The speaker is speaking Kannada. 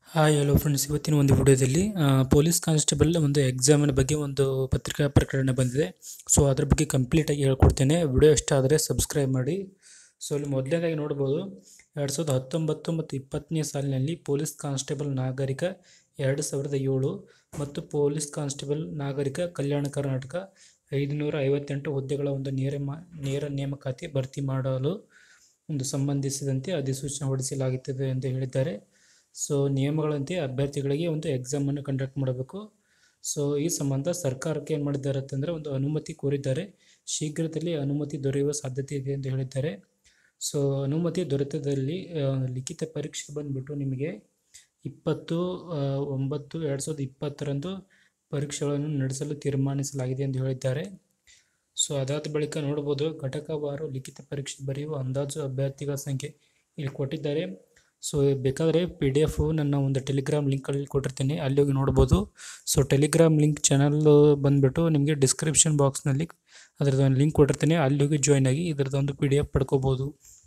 ಹಾಯ್ ಹಲೋ ಫ್ರೆಂಡ್ಸ್ ಇವತ್ತಿನ ಒಂದು ವಿಡಿಯೋದಲ್ಲಿ ಆ, ಪೊಲೀಸ್ ಕಾನ್ಸ್ಟೇಬಲ್ ಒಂದು ಎಕ್ಸಾಮಿನ ಬಗ್ಗೆ ಒಂದು ಪತ್ರಿಕಾ ಪ್ರಕಟಣೆ ಬಂದಿದೆ ಸೊ ಅದ್ರ ಬಗ್ಗೆ ಕಂಪ್ಲೀಟಾಗಿ ಹೇಳ್ಕೊಡ್ತೇನೆ ವಿಡಿಯೋ ಇಷ್ಟ ಆದರೆ ಸಬ್ಸ್ಕ್ರೈಬ್ ಮಾಡಿ ಸೊ ಇಲ್ಲಿ ಮೊದಲನೇದಾಗಿ ನೋಡ್ಬೋದು ಎರಡು ಸಾವಿರದ ಹತ್ತೊಂಬತ್ತು ಮತ್ತು ಇಪ್ಪತ್ತನೇ ಸಾಲಿನಲ್ಲಿ ಪೊಲೀಸ್ ಕಾನ್ಸ್ಟೇಬಲ್ ನಾಗರಿಕ ಎರಡು ಸಾವಿರದ ಏಳು ಮತ್ತು ಪೊಲೀಸ್ ಕಾನ್ಸ್ಟೇಬಲ್ ನಾಗರಿಕ ಕಲ್ಯಾಣ ಕರ್ನಾಟಕ ಐದುನೂರ ಐವತ್ತೆಂಟು ಹುದ್ದೆಗಳ ಒಂದು ನೇರ ಮಾ ನೇರ ನೇಮಕಾತಿ ಭರ್ತಿ ಮಾಡಲು ಒಂದು ಸಂಬಂಧಿಸಿದಂತೆ ಅಧಿಸೂಚನೆ ಹೊರಡಿಸಲಾಗುತ್ತದೆ ಎಂದು ಹೇಳಿದ್ದಾರೆ ಸೊ ನಿಯಮಗಳಂತೆ ಅಭ್ಯರ್ಥಿಗಳಿಗೆ ಒಂದು ಎಕ್ಸಾಮನ್ನು ಕಂಡಕ್ಟ್ ಮಾಡಬೇಕು ಸೊ ಈ ಸಂಬಂಧ ಸರ್ಕಾರಕ್ಕೆ ಏನು ಮಾಡಿದ್ದಾರೆ ಅಂತಂದರೆ ಒಂದು ಅನುಮತಿ ಕೋರಿದ್ದಾರೆ ಶೀಘ್ರದಲ್ಲೇ ಅನುಮತಿ ದೊರೆಯುವ ಸಾಧ್ಯತೆ ಇದೆ ಎಂದು ಹೇಳಿದ್ದಾರೆ ಸೊ ಅನುಮತಿ ದೊರೆತದಲ್ಲಿ ಆ, ಲಿಖಿತ ಪರೀಕ್ಷೆ ಬಂದುಬಿಟ್ಟು ನಿಮಗೆ ಇಪ್ಪತ್ತು ಆ, ಒಂಬತ್ತು ಎರಡು ಸಾವಿರದ ಇಪ್ಪತ್ತರಂದು ಪರೀಕ್ಷೆಗಳನ್ನು ನಡೆಸಲು ತೀರ್ಮಾನಿಸಲಾಗಿದೆ ಎಂದು ಹೇಳಿದ್ದಾರೆ ಸೊ ಅದಾದ ಬಳಿಕ ನೋಡ್ಬೋದು ಘಟಕವಾರು ಲಿಖಿತ ಪರೀಕ್ಷೆ ಬರೆಯುವ ಅಂದಾಜು ಅಭ್ಯರ್ಥಿಗಳ ಸಂಖ್ಯೆ ಇಲ್ಲಿ ಕೊಟ್ಟಿದ್ದಾರೆ ಸೊ ಬೇಕಾದರೆ ಪಿ ಡಿ ಎಫ್ ನನ್ನ ಒಂದು ಟೆಲಿಗ್ರಾಮ್ ಲಿಂಕಲ್ಲಿ ಕೊಟ್ಟಿರ್ತೀನಿ ಅಲ್ಲಿ ಹೋಗಿ ನೋಡ್ಬೋದು ಸೊ ಟೆಲಿಗ್ರಾಮ್ ಲಿಂಕ್ ಚಾನಲ್ ಬಂದುಬಿಟ್ಟು ನಿಮಗೆ ಡಿಸ್ಕ್ರಿಪ್ಷನ್ ಬಾಕ್ಸ್ನಲ್ಲಿ ಅದರದ್ದು ಒಂದು ಲಿಂಕ್ ಕೊಟ್ಟಿರ್ತೀನಿ ಅಲ್ಲಿ ಹೋಗಿ ಜಾಯ್ನ್ ಆಗಿ ಇದರದ್ದು ಒಂದು ಪಿ ಡಿ ಎಫ್ ಪಡ್ಕೋಬೋದು